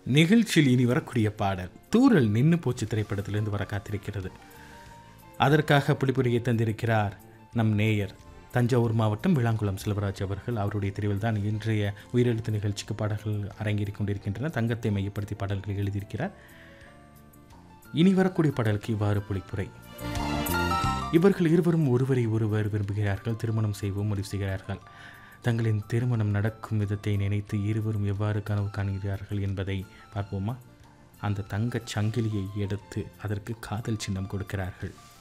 நிகழ்ச்சியில் இனி வரக்கூடிய பாடல் தூரல் நின்னு போச்சு திரைப்படத்திலிருந்து வர காத்திருக்கிறது அதற்காக புலிபுரியை தந்திருக்கிறார் நம் நேயர் தஞ்சாவூர் மாவட்டம் விளாங்குளம் செல்வராஜ் அவர்கள் அவருடைய தெரிவில் தான் இன்றைய உயிரெழுத்து நிகழ்ச்சிக்கு பாடல்கள் அரங்கேறிக் கொண்டிருக்கின்றன தங்கத்தை மையப்படுத்தி பாடல்கள் எழுதியிருக்கிறார் இனி வரக்கூடிய பாடலுக்கு இவ்வாறு புலிப்புரை இவர்கள் இருவரும் ஒருவரை ஒருவர் விரும்புகிறார்கள் திருமணம் செய்வோம் முடிவு செய்கிறார்கள் தங்களின் திருமணம் நடக்கும் விதத்தை நினைத்து இருவரும் எவ்வாறு கனவு காண்கிறார்கள் என்பதை பார்ப்போமா அந்த தங்கச் சங்கிலியை எடுத்து அதற்கு காதல் சின்னம் கொடுக்கிறார்கள்